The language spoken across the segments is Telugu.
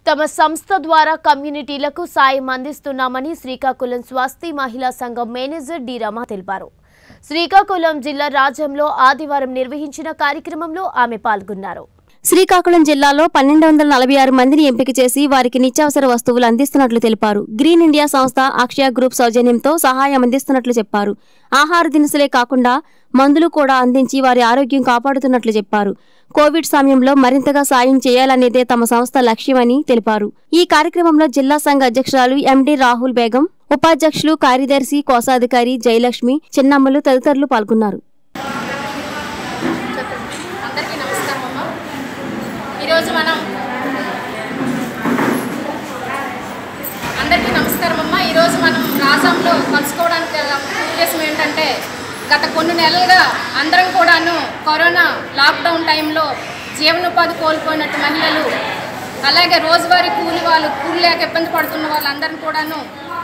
తమ సంస్థ ద్వారా కమ్యూనిటీలకు సాయం అందిస్తున్నామని శ్రీకాకుళం స్వస్తి మహిళా సంఘం మేనేజర్ డి రమ తెలిపారు శ్రీకాకుళం జిల్లా రాజ్యంలో ఆదివారం నిర్వహించిన కార్యక్రమంలో ఆమె పాల్గొన్నారు శ్రీకాకుళం జిల్లాలో పన్నెండు వందల నలభై ఆరు మందిని ఎంపిక చేసి వారికి నిత్యావసర వస్తువులు అందిస్తున్నట్లు తెలిపారు గ్రీన్ ఇండియా సంస్థ అక్షయ గ్రూప్ సౌజన్యంతో సహాయం అందిస్తున్నట్లు చెప్పారు ఆహార దినుసులే కాకుండా మందులు కూడా అందించి వారి ఆరోగ్యం కాపాడుతున్నట్లు చెప్పారు కోవిడ్ సమయంలో మరింతగా సాయం చేయాలనేదే తమ సంస్థ లక్ష్యమని తెలిపారు ఈ కార్యక్రమంలో జిల్లా సంఘ అధ్యక్షురాలు ఎండి రాహుల్ బేగం ఉపాధ్యక్షులు కార్యదర్శి కోశాధికారి జయలక్ష్మి చిన్నమ్మలు తదితరులు పాల్గొన్నారు అందరికీ నమస్కారం అమ్మ ఈరోజు మనం అందరికీ నమస్కారం అమ్మ ఈరోజు మనం రాజంలో కలుసుకోవడానికి గల ఉద్దేశం ఏంటంటే గత కొన్ని నెలలుగా అందరం కూడాను కరోనా లాక్డౌన్ టైంలో జీవనోపాధి కోల్పోయినట్టు మహిళలు అలాగే రోజువారీ కూలి వాళ్ళు కూలి లేక ఇబ్బంది పడుతున్న వాళ్ళందరినీ కూడాను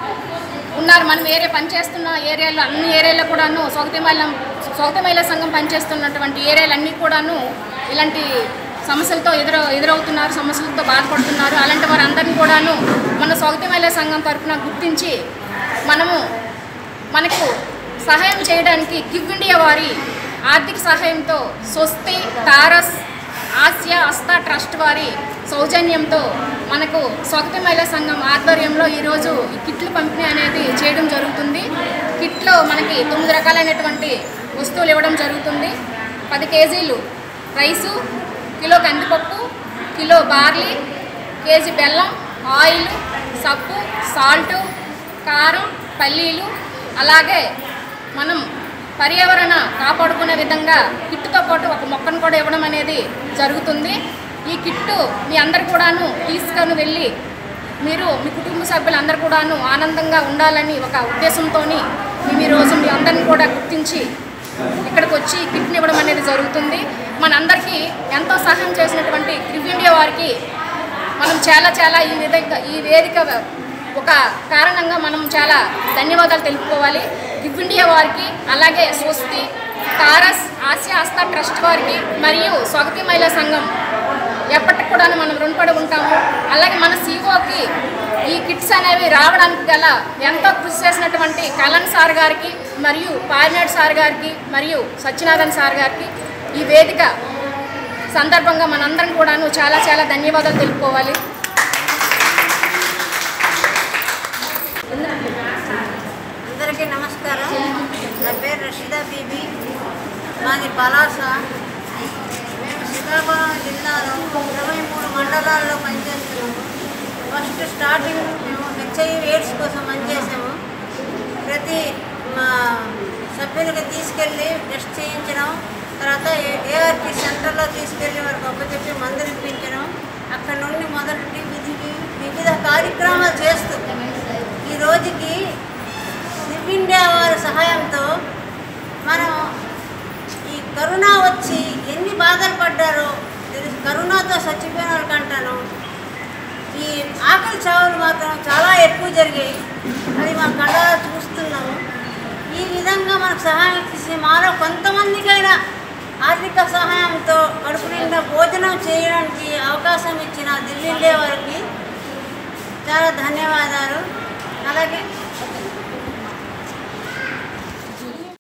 ఉన్నారు మనం ఏరియా పనిచేస్తున్న ఏరియాలో అన్ని ఏరియాలో కూడాను స్వగతి మహిళ స్వగతి మహిళా సంఘం పనిచేస్తున్నటువంటి ఏరియాలు అన్నీ కూడాను ఇలాంటి సమస్యలతో ఎదురు ఎదురవుతున్నారు సమస్యలతో బాధపడుతున్నారు అలాంటి వారందరినీ కూడాను మన స్వగతి మహిళా సంఘం తరఫున గుర్తించి మనము మనకు సహాయం చేయడానికి గివ్ ఇండియా వారి ఆర్థిక సహాయంతో స్వస్తి తారస్ ఆసియా అస్తా ట్రస్ట్ వారి సౌజన్యంతో మనకు స్వగతి మహిళా సంఘం ఆధ్వర్యంలో ఈరోజు ఈ కిట్లు పంపిణీ అనేది చేయడం జరుగుతుంది కిట్లో మనకి తొమ్మిది రకాలైనటువంటి వస్తువులు ఇవ్వడం జరుగుతుంది పది కేజీలు రైసు కిలో కందిపప్పు కిలో బార్లీ కేజీ బెల్లం ఆయిల్ సబ్బు సాల్టు కారం పల్లీలు అలాగే మనం పర్యావరణ కాపాడుకునే విధంగా కిట్టుతో పాటు ఒక మొక్కను కూడా ఇవ్వడం అనేది జరుగుతుంది ఈ కిట్టు మీ అందరు కూడాను తీసుకొని వెళ్ళి మీరు మీ కుటుంబ సభ్యులందరూ కూడాను ఆనందంగా ఉండాలని ఒక ఉద్దేశంతో మేము ఈరోజు మీ అందరిని కూడా గుర్తించి ఇక్కడికి వచ్చి కిట్ని ఇవ్వడం అనేది జరుగుతుంది మనందరికీ ఎంతో సహాయం చేసినటువంటి క్రివ్ ఇండియా వారికి మనం చాలా చాలా ఈ విధంగా ఈ వేదిక ఒక కారణంగా మనం చాలా ధన్యవాదాలు తెలుపుకోవాలి గివ్ ఇండియా వారికి అలాగే స్వస్తి తారస్ ఆసియా ఆస్థా ట్రస్ట్ వారికి మరియు స్వాగతి మహిళా సంఘం ఎప్పటికి కూడా మనం రుణపడి ఉంటాము అలాగే మన సీఓకి ఈ కిట్స్ అనేవి రావడానికి గల ఎంతో కృషి చేసినటువంటి కలన్ సార్ గారికి మరియు పారినాడ్ సార్ గారికి మరియు సత్యనారాయణ సార్ గారికి ఈ వేదిక సందర్భంగా మనందరం కూడాను చాలా చాలా ధన్యవాదాలు తెలుపుకోవాలి అందరికీ నమస్కారం నా పేరు రషీదా బీబీ మాది పలాస మేము శ్రీకాకుళం జిల్లాలో ఇరవై మూడు మండలాల్లో పనిచేస్తున్నాము ఫస్ట్ స్టార్టింగ్ మేము హెచ్ఐవి ఎయిడ్స్ కోసం పనిచేసాము ప్రతి మా సభ్యులకి తీసుకెళ్ళి టెస్ట్ చేయించడం తర్వాత ఏఆర్టీ సెంటర్లో తీసుకెళ్ళి వారికి అప్పచెప్పి మందులు ఇప్పించడం అక్కడ నుండి మొదటి విధి వివిధ కార్యక్రమాలు చేస్తూ ఈ రోజుకి లివ్ ఇండియా వారి సహాయంతో మనం ఈ కరోనా వచ్చి ఎన్ని బాధలు పడ్డారో తెలుసు కరోనాతో చచ్చిపోయిన వాళ్ళకి అంటాను ఈ ఆకలి చావులు మాత్రం చాలా ఎక్కువ జరిగాయి అది మా కళ్ళ చూస్తున్నాము ఈ విధంగా మనకు సహాయం చేసి మాలో కొంతమందికైనా ఆర్థిక సహాయంతో కడుపు నిండా భోజనం చేయడానికి అవకాశం ఇచ్చిన ఢిల్లీ ఇండియా వారికి చాలా ధన్యవాదాలు అలాగే